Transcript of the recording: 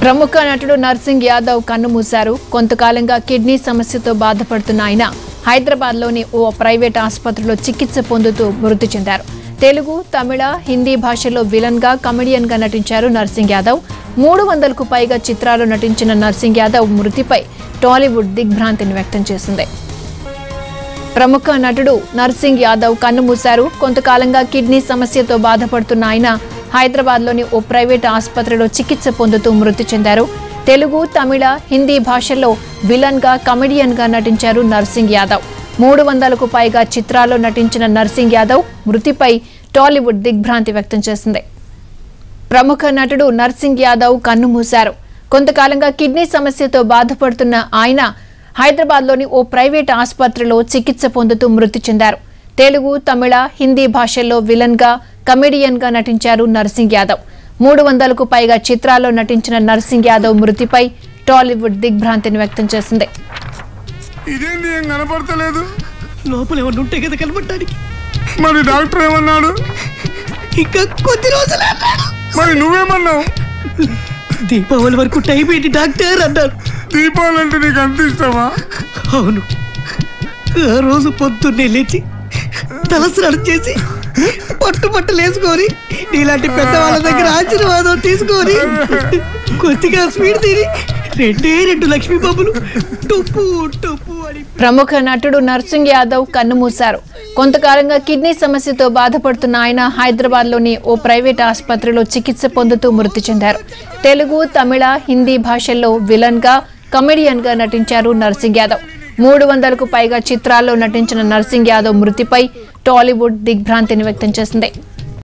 ప్రముఖ నటుడు నర్సింగ్ యాదవ్ కన్నుమూశారు కొంతకాలంగా కిడ్నీ సమస్యతో బాధపడుతున్న ఆయన హైదరాబాద్లోని ఓ ప్రైవేట్ ఆసుపత్రిలో చికిత్స పొందుతూ మృతి చెందారు తెలుగు తమిళ హిందీ భాషలో విలన్గా కమెడియన్గా నటించారు నర్సింగ్ యాదవ్ మూడు వందలకు పైగా చిత్రాలు నటించిన నర్సింగ్ యాదవ్ మృతిపై టాలీవుడ్ దిగ్భ్రాంతిని వ్యక్తం చేసింది ప్రముఖ నటుడు నర్సింగ్ యాదవ్ కన్నుమూశారు కొంతకాలంగా కిడ్నీ సమస్యతో బాధపడుతున్న ఆయన హైదరాబాద్లోని ఓ ప్రైవేట్ ఆసుపత్రిలో చికిత్స పొందుతూ మృతి చెందారు తెలుగు తమిళ హిందీ భాషల్లో విలన్గా కమెడియన్గా నటించారు నర్సింగ్ యాదవ్ మూడు వందలకు పైగా చిత్రాల్లో నటించిన నర్సింగ్ యాదవ్ మృతిపై టాలీవుడ్ దిగ్భ్రాంతి వ్యక్తం చేసింది ప్రముఖ నటుడు నర్సింగ్ యాదవ్ కన్నుమూశారు కొంతకాలంగా కిడ్నీ సమస్యతో బాధపడుతున్న ఆయన హైదరాబాద్లోని ఓ ప్రైవేట్ ఆసుపత్రిలో చికిత్స పొందుతూ మృతి చెందారు తెలుగు తమిళ హిందీ భాషల్లో విలన్గా కమెడియన్గా నటించారు నర్సింగ్ యాదవ్ మూడు వందలకు పైగా చిత్రాల్లో నటించిన నర్సింగ్ యాదవ్ మృతిపై టాలీవుడ్ దిగ్భ్రాంతిని వ్యక్తం చేసింది ఇదేంటి ఏం కనపడతలేదు లోపల ఏమన్నా ఉంటే కదా కనబడటానికి మరి డాక్టర్ ఏమన్నాడు ఇంకా కొద్ది రోజులు అన్నాడు మరి నువ్వేమన్నావు దీపావళి వరకు టైం ఏంటి డాక్టర్ అన్నాడు దీపావళి అంటే నీకు అంత ఇష్టమా అవును ఆ రోజు పొద్దున్నే లేచి తలస్నానం చేసి పట్టు పట్టులు వేసుకొని నీలాంటి పెద్దవాళ్ళ దగ్గర ఆశీర్వాదం తీసుకొని కొద్దిగా స్వీట్ తిని రెండే రెండు లక్ష్మీ బాబులు టొప్పు టొప్పు అని ప్రముఖ నటుడు నర్సింగ్ యాదవ్ కన్నుమూశారు కొంతకాలంగా కిడ్నీ సమస్యతో బాధపడుతున్న ఆయన హైదరాబాద్లోని ఓ ప్రైవేట్ ఆసుపత్రిలో చికిత్స పొందుతూ మృతి చెందారు తెలుగు తమిళ హిందీ భాషల్లో విలన్గా కమెడియన్గా నటించారు నర్సింగ్ యాదవ్ మూడు వందలకు పైగా చిత్రాల్లో నటించిన నర్సింగ్ యాదవ్ మృతిపై టాలీవుడ్ దిగ్భ్రాంతిని వ్యక్తం చేసింది